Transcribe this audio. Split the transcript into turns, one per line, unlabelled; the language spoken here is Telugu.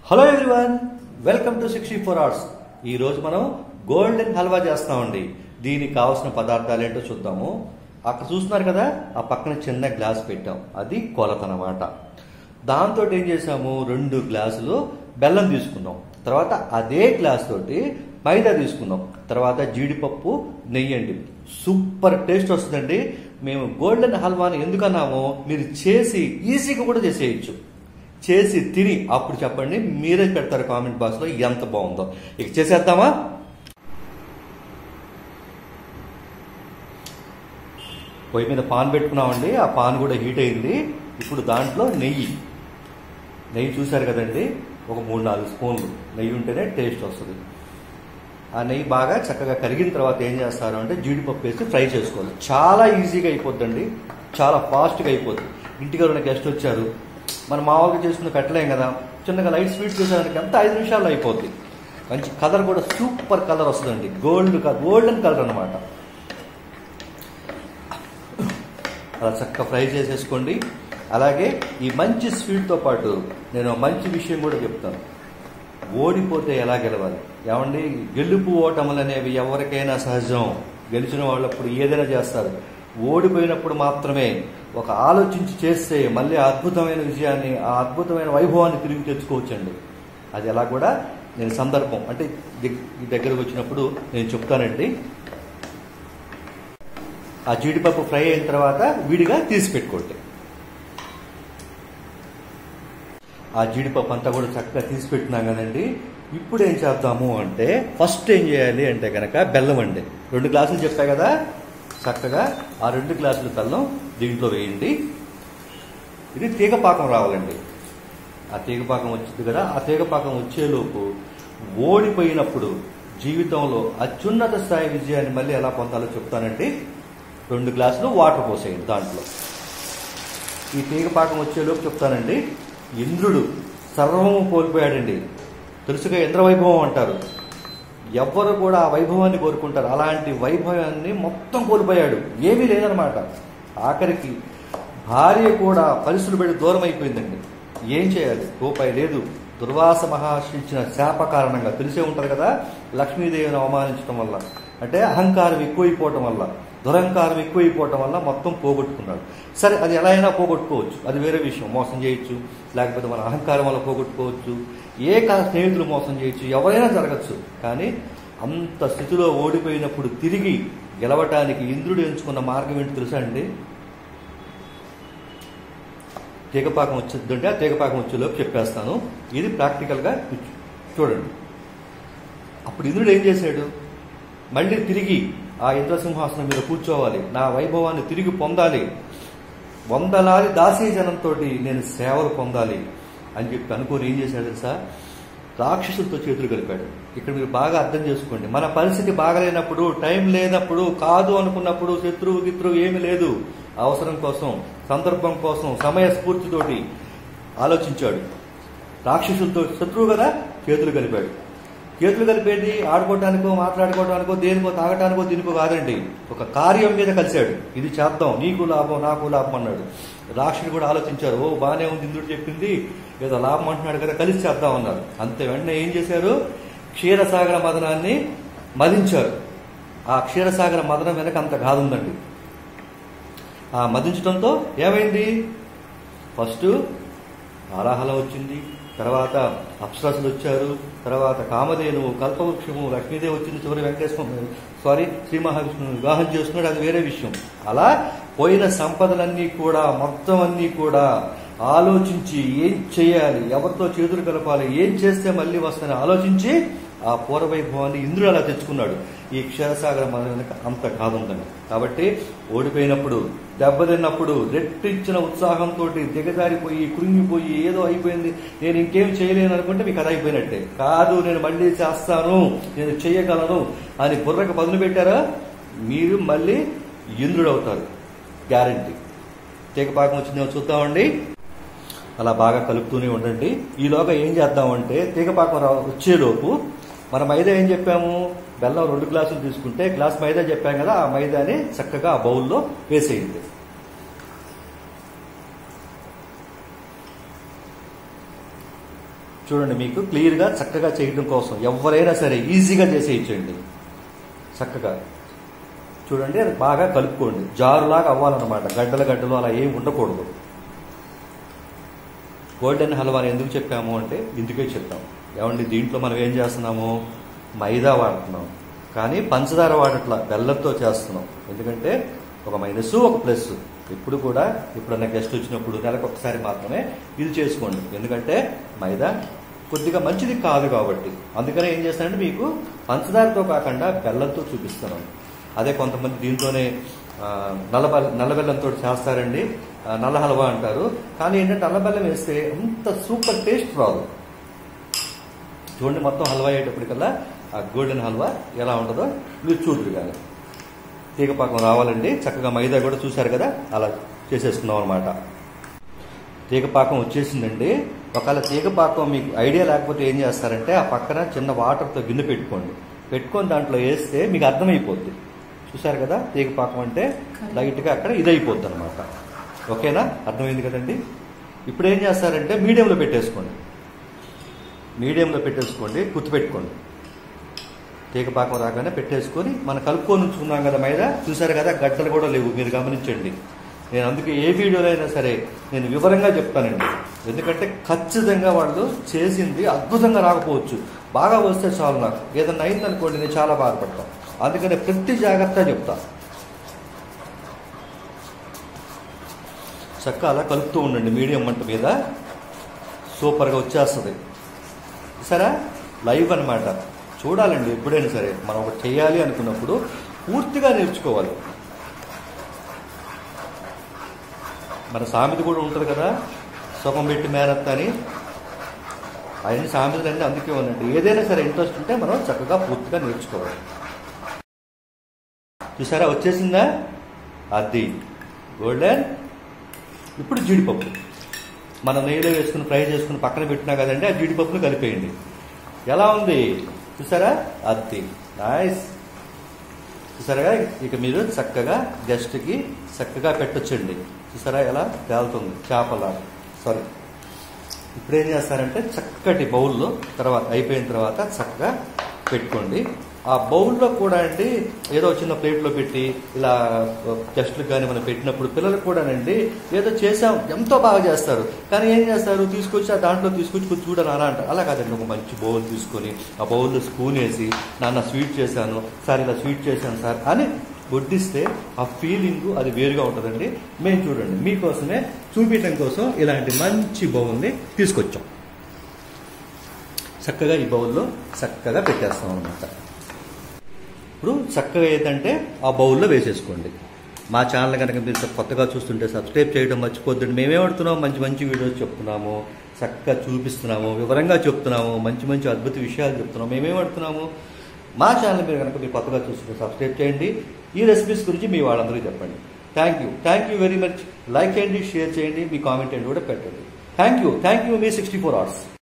hello everyone welcome to sixty four hours ఈ రోజు మనం గోల్డెన్ హల్వా చేస్తామండి దీనికి కావాల్సిన పదార్థాలు ఏంటో చూద్దాము అక్కడ చూస్తున్నారు కదా ఆ పక్కన చిన్న గ్లాస్ పెట్టాం అది కొలత అన్నమాట దాంతో ఏం చేసాము రెండు గ్లాసులు బెల్లం తీసుకున్నాం తర్వాత అదే గ్లాస్ తోటి మైదా తీసుకున్నాం తర్వాత జీడిపప్పు నెయ్యి అండి సూపర్ టేస్ట్ వస్తుందండి మేము గోల్డెన్ హల్వాని ఎందుకన్నామో మీరు చేసి ఈజీగా కూడా చేసేయచ్చు చేసి తిని అప్పుడు చెప్పండి మీరే పెడతారు కామెంట్ బాక్స్ లో ఎంత బాగుందో ఇక చేసేద్దామా పొయ్యి మీద పాన్ పెట్టుకున్నామండి ఆ పాన్ కూడా హీట్ అయింది ఇప్పుడు దాంట్లో నెయ్యి నెయ్యి చూశారు కదండి ఒక మూడు నాలుగు స్పూన్లు నెయ్యి ఉంటేనే టేస్ట్ వస్తుంది ఆ నెయ్యి బాగా చక్కగా కరిగిన తర్వాత ఏం చేస్తారు అంటే జీడిపప్పు వేసి ఫ్రై చేసుకోవాలి చాలా ఈజీగా అయిపోద్దండి చాలా ఫాస్ట్గా అయిపోద్ది ఇంటికి ఎవరైనా గెస్ట్ వచ్చారు మనం మామూలుగా చేసుకుని పెట్టలేం కదా చిన్నగా లైట్ స్వీట్ చేసేదానికి అంతా ఐదు నిమిషాల్లో అయిపోద్ది మంచి కలర్ కూడా సూపర్ కలర్ వస్తుందండి గోల్డ్ గోల్డెన్ కలర్ అనమాట అలా చక్కగా ఫ్రై చేసేసుకోండి అలాగే ఈ మంచి స్వీట్తో పాటు నేను మంచి విషయం కూడా చెప్తాను ఓడిపోతే ఎలా గెలవాలి ఏమండి గెలుపు ఓటములు అనేవి ఎవరికైనా సహజం గెలిచిన వాళ్ళప్పుడు ఏదైనా చేస్తారు ఓడిపోయినప్పుడు మాత్రమే ఒక ఆలోచించి చేస్తే మళ్ళీ ఆ అద్భుతమైన విజయాన్ని ఆ అద్భుతమైన వైభవాన్ని తిరిగి తెచ్చుకోవచ్చండి అది ఎలా కూడా నేను సందర్భం అంటే దగ్- ఈ దగ్గరకు వచ్చినప్పుడు నేను చెప్తానండి ఆ జీడిపప్పు ఫ్రై అయిన తర్వాత విడిగా తీసి పెట్టుకోండి ఆ జీడిపప్పు అంతా కూడా చక్కగా తీసి పెట్టినాం కదండి ఇప్పుడు ఏం చేద్దాము అంటే ఫస్ట్ ఏం చేయాలి అంటే కనుక బెల్లం అండి రెండు గ్లాసులు చెప్పా కదా చక్కగా ఆ రెండు గ్లాసుల బెల్లం దీంట్లో వేయండి ఇది తీగపాకం రావాలండి ఆ తీగపాకం వచ్చింది కదా ఆ తీగపాకం వచ్చేలోపు ఓడిపోయినప్పుడు జీవితంలో అత్యున్నత స్థాయి విజయాన్ని మళ్ళీ ఎలా పొందాలో చెప్తానండి రెండు గ్లాసులు వాటర్ పోసేయండి దాంట్లో ఈ తీగపాకం వచ్చేలోపు చెప్తానండి ఇంద్రుడు సర్వము కోల్పోయాడండి తెలుసుగా ఇంద్రవైభవం అంటారు ఎవ్వరు కూడా ఆ వైభవాన్ని కోరుకుంటారు అలాంటి వైభవాన్ని మొత్తం కోల్పోయాడు ఏమీ లేదనమాట ఆఖరికి భార్య కూడా పరిస్థితులు పెట్టి దూరం అయిపోయిందండి ఏం చేయాలి రూపాయి లేదు దుర్వాస మహర్షి ఇచ్చిన శాప కారణంగా తెలిసే ఉంటారు కదా లక్ష్మీదేవిని అవమానించడం వల్ల అంటే అహంకారం ఎక్కువైపోవటం వల్ల దురహంకారం ఎక్కువైపోవటం వల్ల మొత్తం పోగొట్టుకున్నాడు సరే అది ఎలా అయినా పోగొట్టుకోవచ్చు అది వేరే విషయం మోసం చేయొచ్చు లేకపోతే మన అహంకారం వల్ల పోగొట్టుకోవచ్చు ఏ కా స్నేహితులు మోసం చేయొచ్చు ఎవరైనా జరగచ్చు కానీ అంత స్థితిలో ఓడిపోయినప్పుడు తిరిగి గెలవటానికి ఇంద్రుడు ఎంచుకున్న మార్గం ఏంటి తెలుసా అండి తీగపాకం వచ్చిందంటే ఆ తీగపాకం వచ్చేలోపు చెప్పేస్తాను ఇది ప్రాక్టికల్గా చూడండి అప్పుడు ఇంద్రుడు ఏం చేశాడు మళ్ళీ తిరిగి ఆ ఇంద్రసింహాసనం మీద కూర్చోవాలి నా వైభవాన్ని తిరిగి పొందాలి వందలాది దాసీ జనంతో నేను సేవలు పొందాలి అని చెప్పి అనుకోని ఏం చేశాడు తెలుసా రాక్షసులతో చేతులు కలిపాడు ఇక్కడ మీరు బాగా అర్థం చేసుకోండి మన పరిస్థితి బాగలేనప్పుడు టైం లేనప్పుడు కాదు అనుకున్నప్పుడు శత్రువు గిత్రువు ఏమీ లేదు అవసరం కోసం సందర్భం కోసం సమయ స్ఫూర్తితోటి ఆలోచించాడు రాక్షసులతో శత్రువు కదా చేతులు కలిపాడు చేతులు కలిపేది ఆడుకోవటానికో మాట్లాడుకోవటానికో దేనికో తాగటానికో దీనికో కాదండి ఒక కార్యం మీద కలిశాడు ఇది చేద్దాం నీకు లాభం నాకు లాభం అన్నాడు రాక్షసుడు కూడా ఆలోచించారు ఓ బానే ఉంది ఇంద్రుడు చెప్పింది ఏదో లాభం అంటున్నాడు కదా కలిసి చేద్దాం అన్నారు అంతే వెంటనే ఏం చేశారు క్షీరసాగర మదనాన్ని మదించారు ఆ క్షీరసాగర మదనం వెనక అంత గాథ ఉందండి ఆ మదించడంతో ఏమైంది ఫస్ట్ ఆలాహలం వచ్చింది తర్వాత అప్సరసులు వచ్చారు తర్వాత కామధేనువు కల్పవృక్షము లక్ష్మీదేవి వచ్చింది చివరి వెంకటేశ్వర సారీ శ్రీ మహావిష్ణువు వివాహం చేస్తున్నాడు అది వేరే విషయం అలా పోయిన సంపదలన్నీ కూడా మొత్తం అన్నీ కూడా ఆలోచించి ఏం చేయాలి ఎవరితో చేతులు కలపాలి ఏం చేస్తే మళ్ళీ వస్తాయని ఆలోచించి ఆ పూర్వవైభవాన్ని ఇంద్రుడు అలా తెచ్చుకున్నాడు ఈ క్షీరసాగర మన వెనక అంత కాదుందండి కాబట్టి ఓడిపోయినప్పుడు దెబ్బతిన్నప్పుడు రెట్టించిన ఉత్సాహంతో దిగజారిపోయి కృంగిపోయి ఏదో అయిపోయింది నేను ఇంకేం చేయలేను అనుకుంటే మీకు అది అయిపోయినట్టే కాదు నేను మళ్ళీ చేస్తాను నేను చేయగలను అని బుర్రకు పదును పెట్టారా మీరు మళ్ళీ ఇంద్రుడు అవుతారు గ్యారంటీ తీగపాకం వచ్చిందేమో చూద్దామండి అలా బాగా కలుపుతూనే ఉండండి ఈలోగా ఏం చేద్దామంటే తీగపాకం రా వచ్చేలోపు మన మైదా ఏం చెప్పాము బెల్లం రెండు గ్లాసులు తీసుకుంటే గ్లాస్ మైదా చెప్పాం కదా ఆ మైదాని చక్కగా ఆ బౌల్లో వేసేయండి చూడండి మీకు క్లియర్గా చక్కగా చేయడం కోసం ఎవరైనా సరే ఈజీగా చేసేయచ్చండి చక్కగా చూడండి అది బాగా కలుపుకోండి జారులాగా అవ్వాలన్నమాట గడ్డల గడ్డలు అలా ఏం ఉండకూడదు గోల్డెన్ హల్వా అని ఎందుకు చెప్పాము అంటే ఇందుకే చెప్తాం ఏమండి దీంట్లో మనం ఏం చేస్తున్నాము మైదా వాడుతున్నాం కానీ పంచదార వాడట్లా బెల్లంతో చేస్తున్నాం ఎందుకంటే ఒక మైనస్ ఒక ప్లస్ ఎప్పుడు కూడా ఎప్పుడన్నా గెస్ట్ వచ్చినప్పుడు నెలకు ఒకసారి మాత్రమే ఇది చేసుకోండి ఎందుకంటే మైదా కొద్దిగా మంచిది కాదు కాబట్టి అందుకనే ఏం చేస్తానంటే మీకు పంచదారతో కాకుండా బెల్లంతో చూపిస్తున్నాను అదే కొంతమంది దీంతోనే ఆ, నల్ల బెల్ల నల్ల బెల్లంతో చేస్తారండి ఆ, నల్ల హల్వా అంటారు కానీ ఏంటంటే నల్ల బెల్లం వేస్తే అంత సూపర్ టేస్ట్ రాదు చూడండి మొత్తం హల్వా అయ్యేటప్పటికల్లా ఆ గోల్డెన్ హల్వా ఎలా ఉంటుందో మీరు చూద్దరు కానీ తీగపాకం రావాలండి చక్కగా మైదా కూడా చూశారు కదా అలా చేసేసుకున్నాం అనమాట తీగపాకం వచ్చేసిందండి ఒకవేళ తీగపాకం మీకు ఐడియా లేకపోతే ఏం చేస్తారంటే ఆ పక్కన చిన్న వాటర్తో గిన్నె పెట్టుకోండి పెట్టుకొని దాంట్లో వేస్తే మీకు అర్థమైపోద్ది చూశారు కదా తీగపాకం అంటే లైట్గా అక్కడ ఇదైపోద్ది అనమాట ఓకేనా అర్థమైంది కదండి ఇప్పుడు ఏం చేస్తారంటే మీడియంలో పెట్టేసుకోండి మీడియంలో పెట్టేసుకోండి గుర్తుపెట్టుకోండి తీగపాకం రాగానే పెట్టేసుకొని మనం కలుపుకొని ఉంచుకున్నాం కదా మైదా చూసారు కదా గడ్డలు కూడా లేవు మీరు గమనించండి నేను అందుకే ఏ వీడియోలో అయినా సరే నేను వివరంగా చెప్తానండి ఎందుకంటే ఖచ్చితంగా వాళ్ళు చేసింది అద్భుతంగా రాకపోవచ్చు బాగా వస్తే చాలు నాకు ఏదన్నా అయిందనుకోండి నేను చాలా బాధపడతాను అందుకని ప్రతి జాగ్రత్త చెప్తా చక్క అలా కలుపుతూ ఉండండి మీడియం మంట మీద సూపర్గా వచ్చేస్తుంది సరే లైవ్ అన్నమాట చూడాలండి ఎప్పుడైనా సరే మనం ఒకటి చేయాలి అనుకున్నప్పుడు పూర్తిగా నేర్చుకోవాలి మన సామెత కూడా ఉంటుంది కదా సుఖం పెట్టి మేనత్త అని అవన్నీ సామెతలన్నీ అందుకే ఉందండి ఏదైనా సరే ఇంట్రెస్ట్ ఉంటే మనం చక్కగా పూర్తిగా నేర్చుకోవాలి చూసారా వచ్చేసిందా అది గోల్డెన్ ఇప్పుడు జీడిపప్పు మనం నెయ్యిలో వేసుకుని ఫ్రై చేసుకుని పక్కన పెట్టినా కదండి ఆ జీడిపప్పును కలిపేయండి ఎలా ఉంది చూసారా అది నైస్ చూసారా ఇక మీరు చక్కగా గెస్ట్కి చక్కగా పెట్టొచ్చండి చూసారా ఎలా తేలుతుంది చేపల సారీ ఇప్పుడు ఏం చేస్తారంటే చక్కటి బౌల్లో తర్వాత అయిపోయిన తర్వాత చక్కగా పెట్టుకోండి ఆ బౌల్లో కూడా అండి ఏదో చిన్న ప్లేట్లో పెట్టి ఇలా టెస్టులకు కానీ మనం పెట్టినప్పుడు పిల్లలకు కూడానండి ఏదో చేసాం ఎంతో బాగా చేస్తారు కానీ ఏం చేస్తారు తీసుకొచ్చి ఆ దాంట్లో తీసుకొచ్చి కొంచెం చూడని అలా అంటారు అలా కాదండి ఒక మంచి బౌల్ తీసుకొని ఆ బౌల్లో స్పూన్ వేసి నాన్న స్వీట్ చేశాను సార్ ఇలా స్వీట్ చేశాను సార్ అని వడ్డిస్తే ఆ ఫీలింగ్ అది వేరుగా ఉంటుందండి మేము చూడండి మీకోసమే చూపించడం కోసం ఇలాంటి మంచి బౌల్ని తీసుకొచ్చాం చక్కగా ఈ బౌల్లో చక్కగా పెట్టేస్తాం అనమాట ఇప్పుడు చక్కగా ఏంటంటే ఆ బౌల్లో వేసేసుకోండి మా ఛానల్ కనుక మీరు కొత్తగా చూస్తుంటే సబ్స్క్రైబ్ చేయడం మర్చిపోద్దండి మేమేమడుతున్నాం మంచి మంచి వీడియోస్ చెప్తున్నాము చక్కగా చూపిస్తున్నాము వివరంగా చెప్తున్నాము మంచి మంచి అద్భుత విషయాలు చెప్తున్నాము మేమేమడుతున్నాము మా ఛానల్ మీరు కనుక మీరు కొత్తగా చూస్తుంటే సబ్స్క్రైబ్ చేయండి ఈ రెసిపీస్ గురించి మీ వాళ్ళందరికీ చెప్పండి thank you thank you very much like చేయండి షేర్ చేయండి మీ కామెంట్ కూడా పెట్టండి థ్యాంక్ యూ థ్యాంక్ యూ మీ సిక్స్టీ ఫోర్ అవర్స్